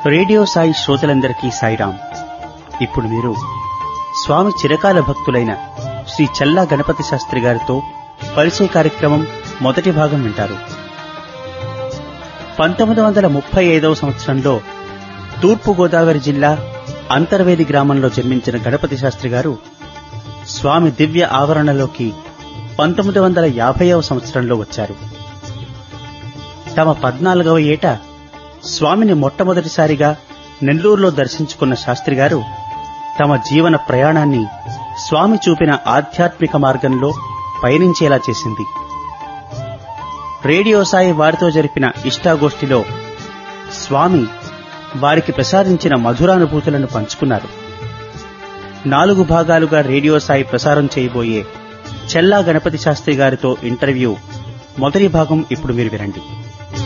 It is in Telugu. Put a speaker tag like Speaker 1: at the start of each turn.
Speaker 1: రేడియో సాయి శ్రోతలందరికీ సాయిరాం ఇప్పుడు మీరు స్వామి చిరకాల భక్తులైన శ్రీ చల్లా గణపతి శాస్త్రి గారితో పరిచయ కార్యక్రమం మొదటి భాగం వింటారు పంతొమ్మిది వందల ముప్పై ఐదవ సంవత్సరంలో తూర్పు గోదావరి జిల్లా అంతర్వేది గ్రామంలో జన్మించిన గణపతి శాస్త్రి గారు స్వామి దివ్య ఆవరణలోకి పంతొమ్మిది వందల యాభైవ సంవత్సరంలో వచ్చారు తమ పద్నాలుగవ ఏట స్వామిని మొట్టమొదటిసారిగా నెల్లూరులో దర్శించుకున్న శాస్త్రి గారు తమ జీవన ప్రయాణాన్ని స్వామి చూపిన ఆధ్యాత్మిక మార్గంలో పయనించేలా చేసింది రేడియో సాయి వారితో జరిపిన ఇష్టాగోష్ఠిలో స్వామి వారికి ప్రసాదించిన మధురానుభూతులను పంచుకున్నారు నాలుగు భాగాలుగా రేడియో సాయి ప్రసారం చేయబోయే చెల్లా గణపతి శాస్త్రి గారితో ఇంటర్వ్యూ మొదటి భాగం ఇప్పుడు మీరు వినండి